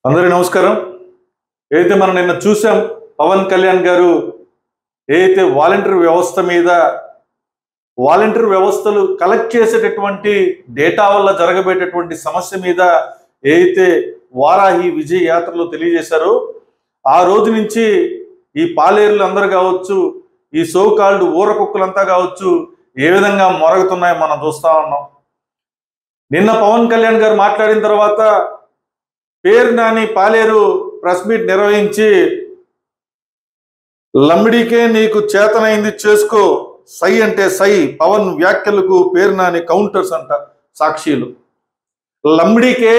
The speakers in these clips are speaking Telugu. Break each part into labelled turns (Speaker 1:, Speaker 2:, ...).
Speaker 1: అందరికీ నమస్కారం ఏదైతే మనం నిన్న చూసాం పవన్ కళ్యాణ్ గారు ఏదైతే వాలంటీర్ వ్యవస్థ మీద వాలంటీర్ వ్యవస్థలు కలెక్ట్ చేసేటటువంటి డేటా వల్ల జరగబోయేటటువంటి సమస్య మీద ఏదైతే వారాహి విజయ యాత్రలో తెలియజేశారో ఆ రోజు నుంచి ఈ పాలేరులు అందరు కావచ్చు ఈ సో కాల్డ్ ఊర కుక్కలంతా కావచ్చు ఏ విధంగా మొరగుతున్నాయో మనం చూస్తా ఉన్నాం నిన్న పవన్ కళ్యాణ్ గారు మాట్లాడిన తర్వాత పేరు నాని పాలేరు ప్రెస్ మీట్ నిర్వహించి లంబడికే నీకు చేతనైంది చేసుకో సై అంటే సై పవన్ వ్యాఖ్యలకు పేరు నాని కౌంటర్స్ అంట సాక్షిలు లంబడికే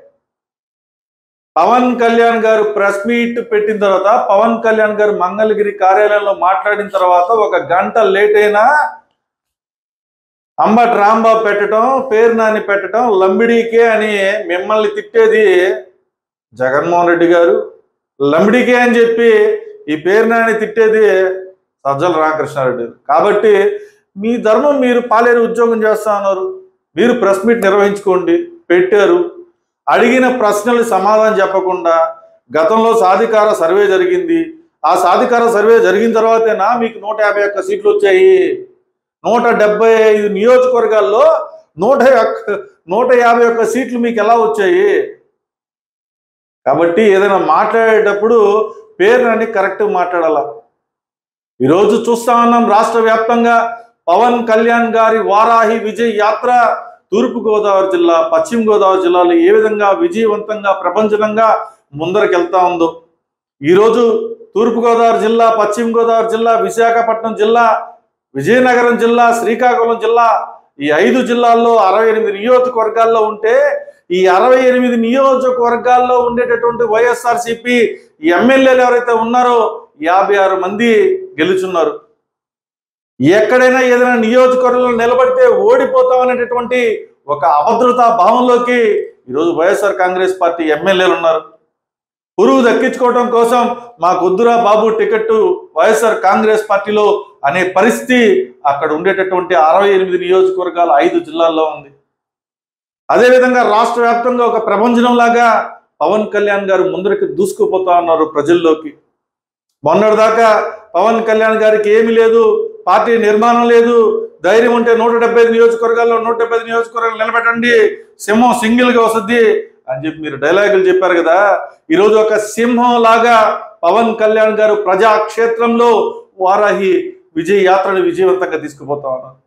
Speaker 1: పవన్ కళ్యాణ్ గారు ప్రెస్ మీట్ పెట్టిన తర్వాత పవన్ కళ్యాణ్ గారు మంగళగిరి కార్యాలయంలో మాట్లాడిన తర్వాత ఒక గంట లేట్ అయినా అంబట్ రాంబాబు పెట్టడం పేరు నాని పెట్టడం లంబిడికే అని మిమ్మల్ని తిట్టేది జగన్మోహన్ రెడ్డి గారు లంబిడికే అని చెప్పి ఈ పేరు నాని తిట్టేది సజ్జల రామకృష్ణారెడ్డి గారు కాబట్టి మీ ధర్మం మీరు పాలేరు ఉద్యోగం చేస్తా ఉన్నారు మీరు ప్రెస్ మీట్ నిర్వహించుకోండి పెట్టారు అడిగిన ప్రశ్నలు సమాధానం చెప్పకుండా గతంలో సాధికార సర్వే జరిగింది ఆ సాధికార సర్వే జరిగిన తర్వాతేనా మీకు నూట యాభై ఒక్క సీట్లు వచ్చాయి నూట డెబ్బై ఐదు నియోజకవర్గాల్లో నూట ఒక్క నూట యాభై ఒక్క సీట్లు మీకు ఎలా వచ్చాయి కాబట్టి ఏదైనా మాట్లాడేటప్పుడు పేరుని కరెక్ట్ మాట్లాడాల ఈరోజు చూస్తా ఉన్నాం రాష్ట్ర వ్యాప్తంగా పవన్ కళ్యాణ్ గారి వారాహి విజయ్ యాత్ర తూర్పు గోదావరి జిల్లా పశ్చిమ గోదావరి జిల్లాలో ఏ విధంగా విజయవంతంగా ప్రపంచంగా ముందరకెళ్తా ఉందో ఈరోజు తూర్పు గోదావరి జిల్లా పశ్చిమ గోదావరి జిల్లా విశాఖపట్నం జిల్లా విజయనగరం జిల్లా శ్రీకాకుళం జిల్లా ఈ ఐదు జిల్లాల్లో అరవై ఎనిమిది నియోజకవర్గాల్లో ఉంటే ఈ అరవై ఎనిమిది నియోజకవర్గాల్లో ఉండేటటువంటి వైఎస్ఆర్సిపి ఎమ్మెల్యేలు ఎవరైతే ఉన్నారో యాభై ఆరు మంది గెలుచున్నారు ఎక్కడైనా ఏదైనా నియోజకవర్గంలో నిలబడితే ఓడిపోతాం అనేటటువంటి ఒక అభద్రతా భావంలోకి ఈరోజు వైఎస్ఆర్ కాంగ్రెస్ పార్టీ ఎమ్మెల్యేలు ఉన్నారు పురుగు దక్కించుకోవడం కోసం మా కొద్దురా బాబు టికెట్ వైఎస్ఆర్ కాంగ్రెస్ పార్టీలో అనే పరిస్థితి అక్కడ ఉండేటటువంటి అరవై ఎనిమిది నియోజకవర్గాల ఐదు జిల్లాల్లో ఉంది అదేవిధంగా రాష్ట్ర వ్యాప్తంగా ఒక ప్రపంచం లాగా పవన్ కళ్యాణ్ గారు ముందరికి దూసుకుపోతా ఉన్నారు ప్రజల్లోకి మొన్నటిదాకా పవన్ కళ్యాణ్ గారికి ఏమీ లేదు పార్టీ నిర్మాణం లేదు ధైర్యం ఉంటే నూట డెబ్బై ఐదు నియోజకవర్గాల్లో నూట డెబ్బై ఐదు నియోజకవర్గాలు నిలబెట్టండి సింహం సింగిల్ గా వస్తుంది అని చెప్పి మీరు డైలాగులు చెప్పారు కదా ఈరోజు ఒక సింహం లాగా పవన్ కళ్యాణ్ గారు ప్రజాక్షేత్రంలో వారాహి విజయ యాత్రను విజయవంతంగా తీసుకుపోతా ఉన్నారు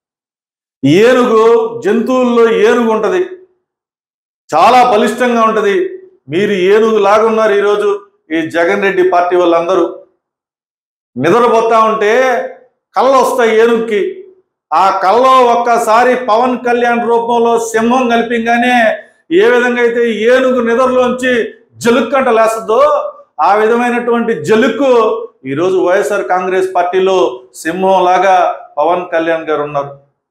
Speaker 1: ఏనుగు జంతువుల్లో ఏనుగు ఉంటది చాలా బలిష్టంగా ఉంటది మీరు ఏనుగు లాగా ఉన్నారు ఈరోజు ఈ జగన్ రెడ్డి పార్టీ వాళ్ళందరూ నిద్రపోతా ఉంటే కళ్ళు వస్తాయి ఏనుగుకి ఆ కళ్ళలో ఒక్కసారి పవన్ కళ్యాణ్ రూపంలో సింహం కలిపింగానే ఏ విధంగా అయితే ఏనుగు నిద్రలోంచి జలుక్కంట లేస్తుందో ఆ విధమైనటువంటి జలుక్కు ఈరోజు వైఎస్ఆర్ కాంగ్రెస్ పార్టీలో సింహం లాగా పవన్ కళ్యాణ్ గారు ఉన్నారు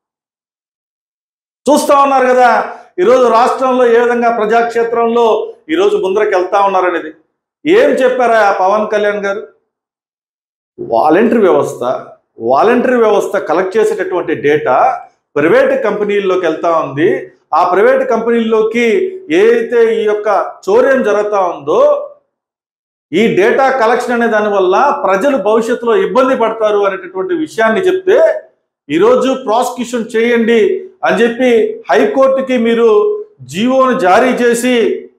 Speaker 1: చూస్తా ఉన్నారు కదా ఈరోజు రాష్ట్రంలో ఏ విధంగా ప్రజాక్షేత్రంలో ఈరోజు ముందరకు వెళ్తా ఉన్నారనేది ఏం చెప్పారా ఆ పవన్ కళ్యాణ్ గారు వాలంటరీ వ్యవస్థ వాలంటరీ వ్యవస్థ కలెక్ట్ చేసేటటువంటి డేటా ప్రైవేట్ కంపెనీల్లోకి వెళ్తా ఉంది ఆ ప్రైవేట్ కంపెనీల్లోకి ఏదైతే ఈ యొక్క చౌర్యం జరుగుతా ఉందో ఈ డేటా కలెక్షన్ అనే దాని వల్ల ప్రజలు భవిష్యత్తులో ఇబ్బంది పడతారు అనేటటువంటి విషయాన్ని చెప్తే ఈరోజు ప్రాసిక్యూషన్ చేయండి అని చెప్పి హైకోర్టుకి మీరు జీవోను జారీ చేసి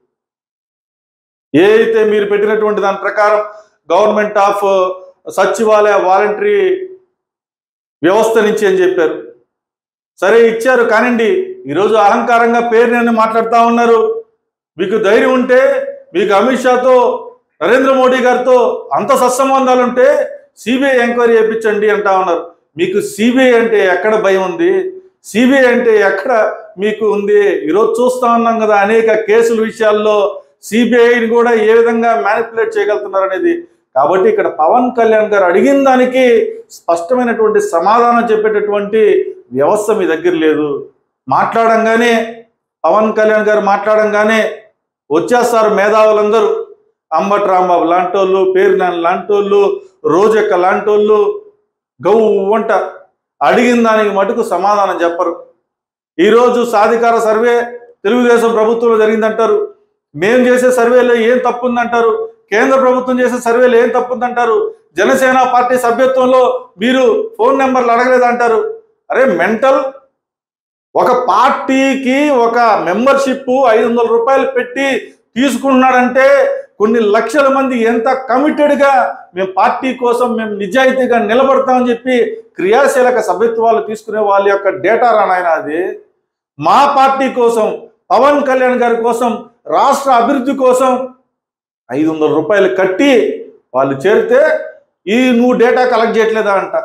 Speaker 1: ఏదైతే మీరు పెట్టినటువంటి దాని ప్రకారం గవర్నమెంట్ ఆఫ్ సచివాలయ వాలంటరీ వ్యవస్థ నుంచి అని చెప్పారు సరే ఇచ్చారు కానివ్వండి ఈరోజు అహంకారంగా పేరుని మాట్లాడుతూ ఉన్నారు మీకు ధైర్యం ఉంటే మీకు అమిత్ షాతో నరేంద్ర మోడీ గారితో అంత సత్సంబంధాలు ఉంటే సిబిఐ ఎంక్వైరీ చేయించండి అంటా ఉన్నారు మీకు సిబిఐ అంటే ఎక్కడ భయం ఉంది సిబిఐ అంటే ఎక్కడ మీకు ఉంది ఈరోజు చూస్తా ఉన్నాం కదా అనేక కేసుల విషయాల్లో సిబిఐని కూడా ఏ విధంగా మ్యానిపులేట్ చేయగలుగుతున్నారు అనేది కాబట్టి ఇక్కడ పవన్ కళ్యాణ్ గారు అడిగిన దానికి స్పష్టమైనటువంటి సమాధానం చెప్పేటటువంటి వ్యవస్థ మీ దగ్గర లేదు మాట్లాడంగానే పవన్ కళ్యాణ్ గారు మాట్లాడంగానే వచ్చేస్తారు మేధావులందరూ అంబట్ రాంబాబు లాంటోళ్ళు పేరునాన్ లాంటోళ్ళు రోజక్క లాంటోళ్ళు గౌ వంట అడిగిన దానికి మటుకు సమాధానం చెప్పరు ఈరోజు సాధికార సర్వే తెలుగుదేశం ప్రభుత్వంలో జరిగిందంటారు మేము చేసే సర్వేలో ఏం తప్పు ఉందంటారు కేంద్ర ప్రభుత్వం చేసే సర్వేలో ఏం తప్పు ఉందంటారు జనసేన పార్టీ సభ్యత్వంలో మీరు ఫోన్ నెంబర్లు అడగలేదంటారు అరే మెంటల్ ఒక పార్టీకి ఒక మెంబర్షిప్ ఐదు వందల రూపాయలు పెట్టి తీసుకున్నాడంటే కొన్ని లక్షల మంది ఎంత కమిటెడ్గా మేము పార్టీ కోసం మేము నిజాయితీగా నిలబడతామని చెప్పి క్రియాశీలక సభ్యత్వాలు తీసుకునే వాళ్ళ యొక్క డేటా రానాయన అది మా పార్టీ కోసం పవన్ కళ్యాణ్ గారి కోసం రాష్ట్ర అభివృద్ధి కోసం ఐదు వందల రూపాయలు కట్టి వాళ్ళు చేరితే ఈ నువ్వు డేటా కలెక్ట్ చేయట్లేదా అంట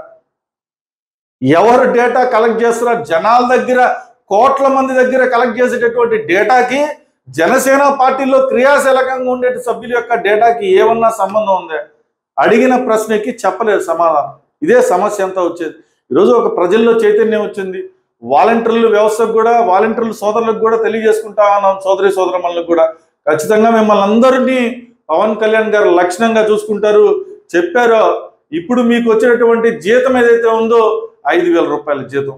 Speaker 1: ఎవరు డేటా కలెక్ట్ చేస్తున్నారు జనాల దగ్గర కోట్ల మంది దగ్గర కలెక్ట్ చేసేటటువంటి డేటాకి జనసేన పార్టీలో క్రియాశీలకంగా ఉండే సభ్యుల యొక్క డేటాకి ఏమన్నా సంబంధం ఉందా అడిగిన ప్రశ్నకి చెప్పలేదు సమాధానం ఇదే సమస్య అంతా వచ్చేది ఈరోజు ఒక ప్రజల్లో చైతన్యం వచ్చింది వాలంటీర్ల వ్యవస్థకు కూడా వాలంటీర్ల సోదరులకు కూడా తెలియజేసుకుంటా ఉన్నాం సోదరి సోదరమ్మలకు కూడా ఖచ్చితంగా మిమ్మల్ని అందరినీ పవన్ కళ్యాణ్ గారు లక్షణంగా చూసుకుంటారు చెప్పారో ఇప్పుడు మీకు వచ్చేటటువంటి జీతం ఏదైతే ఉందో ఐదు వేల రూపాయల జీతం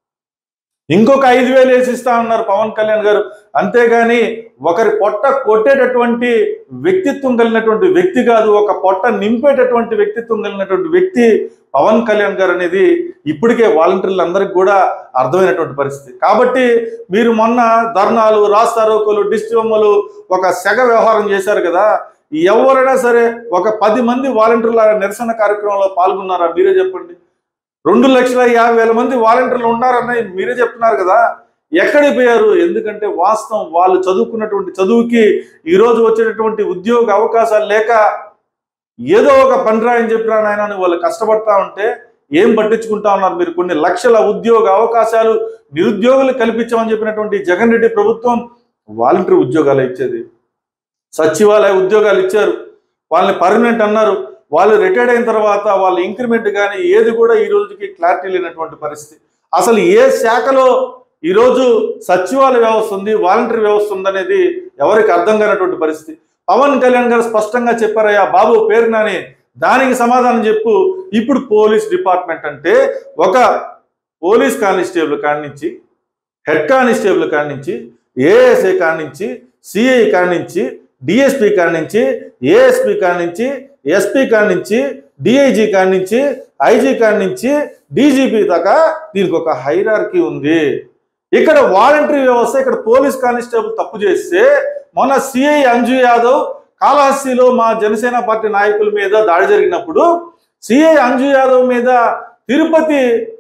Speaker 1: ఇంకొక ఐదు వేలు వేసి ఇస్తా ఉన్నారు పవన్ కళ్యాణ్ గారు అంతేగాని ఒకరి పొట్ట కొట్టేటటువంటి వ్యక్తిత్వం కలిగినటువంటి వ్యక్తి కాదు ఒక పొట్ట నింపేటటువంటి వ్యక్తిత్వం కలిగినటువంటి వ్యక్తి పవన్ కళ్యాణ్ గారు అనేది ఇప్పటికే వాలంటీర్లందరికీ కూడా అర్థమైనటువంటి పరిస్థితి కాబట్టి మీరు మొన్న ధర్నాలు రాస్తారోకోలు డిస్టిమలు ఒక సెగ వ్యవహారం చేశారు కదా ఎవరైనా సరే ఒక పది మంది వాలంటీర్ల నిరసన కార్యక్రమంలో పాల్గొన్నారా మీరే చెప్పండి రెండు లక్షల యాభై వేల మంది వాలంటీర్లు ఉన్నారని మీరే చెప్తున్నారు కదా ఎక్కడికి పోయారు ఎందుకంటే వాస్తవం వాళ్ళు చదువుకున్నటువంటి చదువుకి ఈ రోజు వచ్చేటటువంటి ఉద్యోగ అవకాశాలు లేక ఏదో ఒక పని రాయని చెప్పినా నాయన అని వాళ్ళు కష్టపడతా ఉంటే ఏం పట్టించుకుంటా ఉన్నారు మీరు కొన్ని లక్షల ఉద్యోగ అవకాశాలు నిరుద్యోగులు కల్పించామని చెప్పినటువంటి జగన్ రెడ్డి ప్రభుత్వం వాలంటీర్ ఉద్యోగాలు ఇచ్చేది సచివాలయ ఉద్యోగాలు ఇచ్చారు వాళ్ళని పర్మనెంట్ అన్నారు వాళ్ళు రిటైర్డ్ అయిన తర్వాత వాళ్ళ ఇంక్రిమెంట్ కానీ ఏది కూడా ఈ రోజుకి క్లారిటీ లేనటువంటి పరిస్థితి అసలు ఏ శాఖలో ఈరోజు సచివాలయ వ్యవస్థ ఉంది వాలంటీర్ వ్యవస్థ ఉందనేది ఎవరికి అర్థం కానటువంటి పరిస్థితి పవన్ కళ్యాణ్ గారు స్పష్టంగా చెప్పారయ్యా బాబు పేరు నాని దానికి సమాధానం చెప్పు ఇప్పుడు పోలీస్ డిపార్ట్మెంట్ అంటే ఒక పోలీస్ కానిస్టేబుల్ కాడి నుంచి హెడ్ కానిస్టేబుల్ కాడి నుంచి ఏఎస్ఐ కాడి నుంచి సిఐ కాడి నుంచి డిఎస్పి కాడి నుంచి ఏఎస్పి కాడి నుంచి ఎస్పీ కాడి నుంచి డిఐజీ కాడి నుంచి ఐజీ కాడి నుంచి డీజీపీ దాకా దీనికి ఒక హైరార్కీ ఉంది ఇక్కడ వాలంటరీ వ్యవస్థ ఇక్కడ పోలీస్ కానిస్టేబుల్ తప్పు చేస్తే మొన్న సిఐ అంజు యాదవ్ కాళహస్తిలో మా జనసేన పార్టీ నాయకుల మీద దాడి జరిగినప్పుడు సిఐ అంజు యాదవ్ మీద తిరుపతి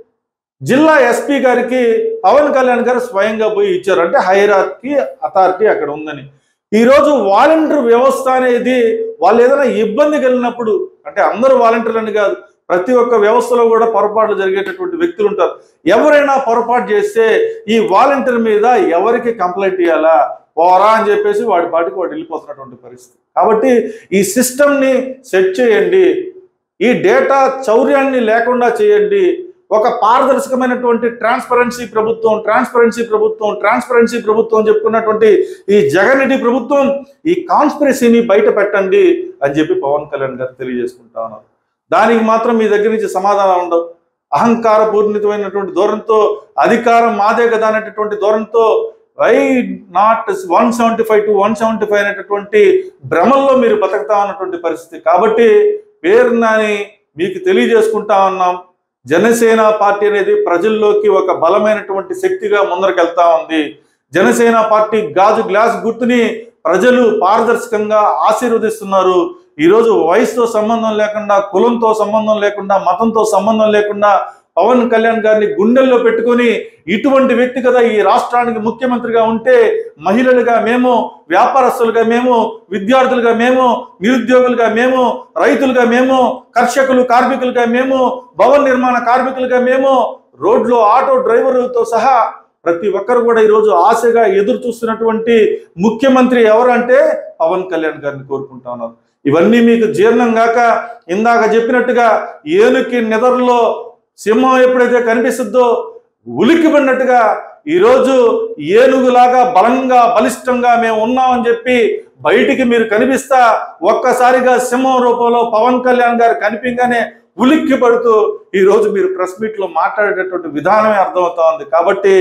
Speaker 1: జిల్లా ఎస్పీ గారికి పవన్ కళ్యాణ్ గారు స్వయంగా పోయి ఇచ్చారు అంటే హైరార్కీ అథారిటీ అక్కడ ఉందని ఈ రోజు వాలంటీర్ వ్యవస్థ అనేది వాళ్ళు ఏదైనా ఇబ్బంది కలిగినప్పుడు అంటే అందరూ వాలంటీర్లు అని కాదు ప్రతి ఒక్క వ్యవస్థలో కూడా పొరపాట్లు జరిగేటటువంటి వ్యక్తులు ఉంటారు ఎవరైనా పొరపాటు చేస్తే ఈ వాలంటీర్ మీద ఎవరికి కంప్లైంట్ ఇవ్వాలా పోరా అని చెప్పేసి వాడి పాటికి వాడు వెళ్ళిపోతున్నటువంటి పరిస్థితి కాబట్టి ఈ సిస్టమ్ని సెట్ చేయండి ఈ డేటా చౌర్యాన్ని లేకుండా చేయండి ఒక పారదర్శకమైనటువంటి ట్రాన్స్పరెన్సీ ప్రభుత్వం ట్రాన్స్పరెన్సీ ప్రభుత్వం ట్రాన్స్పరెన్సీ ప్రభుత్వం అని చెప్పుకున్నటువంటి ఈ జగన్ రెడ్డి ప్రభుత్వం ఈ కాన్స్పిరసీని బయట పెట్టండి అని చెప్పి పవన్ కళ్యాణ్ గారు తెలియజేసుకుంటా ఉన్నారు దానికి మాత్రం మీ దగ్గర నుంచి సమాధానం ఉండవు అహంకార పూర్ణితమైనటువంటి ధోరణితో అధికారం మాదే కదా అనేటటువంటి ధోరణితో why not one seventy five to one seventy five అనేటటువంటి భ్రమల్లో మీరు బతుకుతా ఉన్నటువంటి పరిస్థితి కాబట్టి పేరు నాని మీకు తెలియజేసుకుంటా ఉన్నాం జనసేన పార్టీ అనేది ప్రజల్లోకి ఒక బలమైనటువంటి శక్తిగా ముందరకెళ్తా ఉంది జనసేన పార్టీ గాజు గ్లాస్ గుర్తుని ప్రజలు పారదర్శకంగా ఆశీర్వదిస్తున్నారు ఈరోజు వయసుతో సంబంధం లేకుండా కులంతో సంబంధం లేకుండా మతంతో సంబంధం లేకుండా పవన్ కళ్యాణ్ గారిని గుండెల్లో పెట్టుకొని ఇటువంటి వ్యక్తి కదా ఈ రాష్ట్రానికి ముఖ్యమంత్రిగా ఉంటే మహిళలుగా మేము వ్యాపారస్తులుగా మేము విద్యార్థులుగా మేము నిరుద్యోగులుగా మేము రైతులుగా మేము కర్షకులు కార్మికులుగా మేము భవన నిర్మాణ కార్మికులుగా మేము రోడ్లో ఆటో డ్రైవర్లతో సహా ప్రతి ఒక్కరు కూడా ఈరోజు ఆశగా ఎదురు చూస్తున్నటువంటి ముఖ్యమంత్రి ఎవరంటే పవన్ కళ్యాణ్ గారిని కోరుకుంటా ఉన్నారు ఇవన్నీ మీకు జీర్ణం కాక ఇందాక చెప్పినట్టుగా ఏనుకి నిద్రలో సింహం ఎప్పుడైతే కనిపిస్తుందో ఉలిక్కిపడినట్టుగా ఈరోజు ఏనుగులాగా బలంగా బలిష్టంగా మేము ఉన్నామని చెప్పి బయటికి మీరు కనిపిస్తా ఒక్కసారిగా సింహం రూపంలో పవన్ కళ్యాణ్ గారు కనిపించగానే ఉలిక్కి పడుతూ ఈరోజు మీరు ప్రెస్ మీట్లో మాట్లాడేటటువంటి విధానమే అర్థమవుతా ఉంది కాబట్టి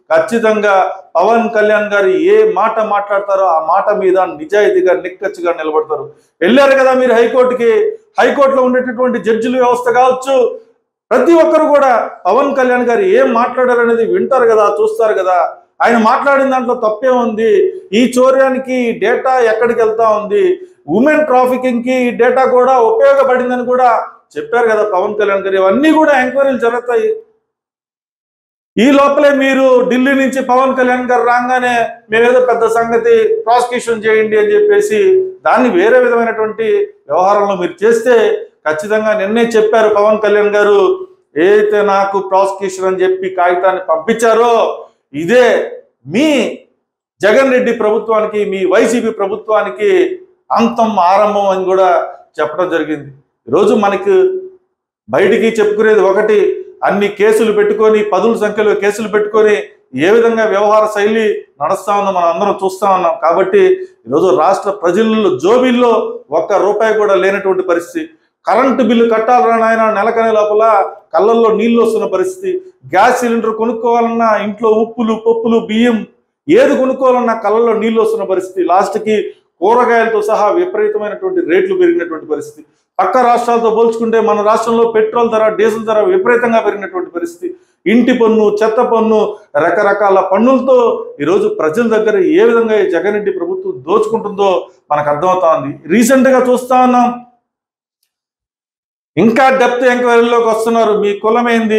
Speaker 1: ఖచ్చితంగా పవన్ కళ్యాణ్ గారు ఏ మాట మాట్లాడతారో ఆ మాట మీద నిజాయితీగా నిక్కచ్చిగా నిలబడతారు వెళ్ళారు కదా మీరు హైకోర్టుకి హైకోర్టులో ఉండేటటువంటి జడ్జిల వ్యవస్థ కావచ్చు ప్రతి ఒక్కరు కూడా పవన్ కళ్యాణ్ గారు ఏం మాట్లాడారు అనేది వింటారు కదా చూస్తారు కదా ఆయన మాట్లాడిన దాంట్లో తప్పే ఉంది ఈ చౌర్యానికి డేటా ఎక్కడికి వెళ్తా ఉంది ఉమెన్ ట్రాఫికింగ్ కి ఈ డేటా కూడా ఉపయోగపడిందని కూడా చెప్పారు కదా పవన్ కళ్యాణ్ గారు ఇవన్నీ కూడా ఎంక్వైరీలు జరుగుతాయి ఈ లోపలే మీరు ఢిల్లీ నుంచి పవన్ కళ్యాణ్ గారు రాగానే మేమేదో పెద్ద సంగతి ప్రాసిక్యూషన్ చేయండి అని చెప్పేసి దాన్ని వేరే విధమైనటువంటి వ్యవహారంలో మీరు చేస్తే ఖచ్చితంగా నిన్నే చెప్పారు పవన్ కళ్యాణ్ గారు ఏదైతే నాకు ప్రాసిక్యూషన్ అని చెప్పి కాగితాన్ని పంపించారో ఇదే మీ జగన్ రెడ్డి ప్రభుత్వానికి మీ వైసీపీ ప్రభుత్వానికి అంతం ఆరంభం అని కూడా చెప్పడం జరిగింది ఈరోజు మనకి బయటికి చెప్పుకునేది ఒకటి అన్ని కేసులు పెట్టుకొని పదుల సంఖ్యలో కేసులు పెట్టుకొని ఏ విధంగా వ్యవహార శైలి నడుస్తా ఉందో మనం అందరం చూస్తా ఉన్నాం కాబట్టి ఈరోజు రాష్ట్ర ప్రజల్లో జోబీల్లో ఒక్క రూపాయి కూడా లేనటువంటి పరిస్థితి కరెంటు బిల్లు కట్టాలన్నా నాయన నెలకనే లోపల కళ్ళల్లో నీళ్లు వస్తున్న పరిస్థితి గ్యాస్ సిలిండర్ కొనుక్కోవాలన్నా ఇంట్లో ఉప్పులు పప్పులు బియ్యం ఏది కొనుక్కోవాలన్నా కళ్ళల్లో నీళ్లు వస్తున్న పరిస్థితి లాస్ట్కి కూరగాయలతో సహా విపరీతమైనటువంటి రేట్లు పెరిగినటువంటి పరిస్థితి పక్క రాష్ట్రాలతో పోల్చుకుంటే మన రాష్ట్రంలో పెట్రోల్ ధర డీజిల్ ధర విపరీతంగా పెరిగినటువంటి పరిస్థితి ఇంటి పన్ను చెత్త పన్ను రకరకాల పన్నులతో ఈరోజు ప్రజల దగ్గర ఏ విధంగా ఈ జగన్ రెడ్డి ప్రభుత్వం దోచుకుంటుందో మనకు అర్థమవుతా ఉంది రీసెంట్ గా చూస్తా ఉన్నాం ఇంకా డెప్త్ ఎంక్వైరీలోకి వస్తున్నారు మీ కులం ఏంది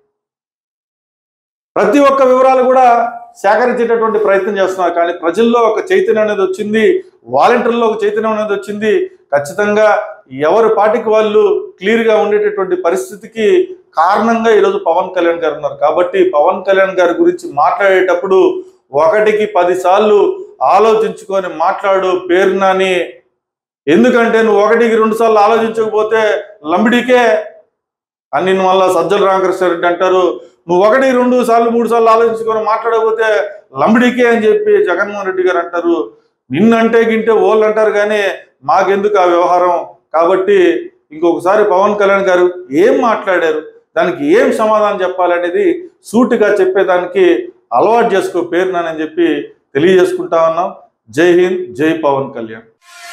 Speaker 1: ప్రతి ఒక్క వివరాలు కూడా సేకరించేటటువంటి ప్రయత్నం చేస్తున్నారు కానీ ప్రజల్లో ఒక చైతన్యం అనేది వచ్చింది వాలంటీర్లో ఒక చైతన్యం అనేది వచ్చింది ఖచ్చితంగా ఎవరి పాటికి వాళ్ళు క్లియర్ గా ఉండేటటువంటి పరిస్థితికి కారణంగా ఈరోజు పవన్ కళ్యాణ్ గారు ఉన్నారు కాబట్టి పవన్ కళ్యాణ్ గారి గురించి మాట్లాడేటప్పుడు ఒకటికి పది సార్లు ఆలోచించుకొని మాట్లాడు పేరునని ఎందుకంటే నువ్వు ఒకటికి రెండు సార్లు ఆలోచించకపోతే లంబిడికే అని నిన్ను మళ్ళా సజ్జల రామకృష్ణారెడ్డి అంటారు నువ్వు ఒకటి రెండు సార్లు మూడు సార్లు ఆలోచించుకొని మాట్లాడకపోతే లంబడికే అని చెప్పి జగన్మోహన్ రెడ్డి గారు అంటారు నిన్నంటే గింటే ఓళ్ళు అంటారు కానీ మాకెందుకు ఆ వ్యవహారం కాబట్టి ఇంకొకసారి పవన్ కళ్యాణ్ గారు ఏం మాట్లాడారు దానికి ఏం సమాధానం చెప్పాలనేది సూటిగా చెప్పేదానికి అలవాటు చేసుకో పేరునని చెప్పి తెలియజేసుకుంటా ఉన్నాం జై హింద్ జై పవన్ కళ్యాణ్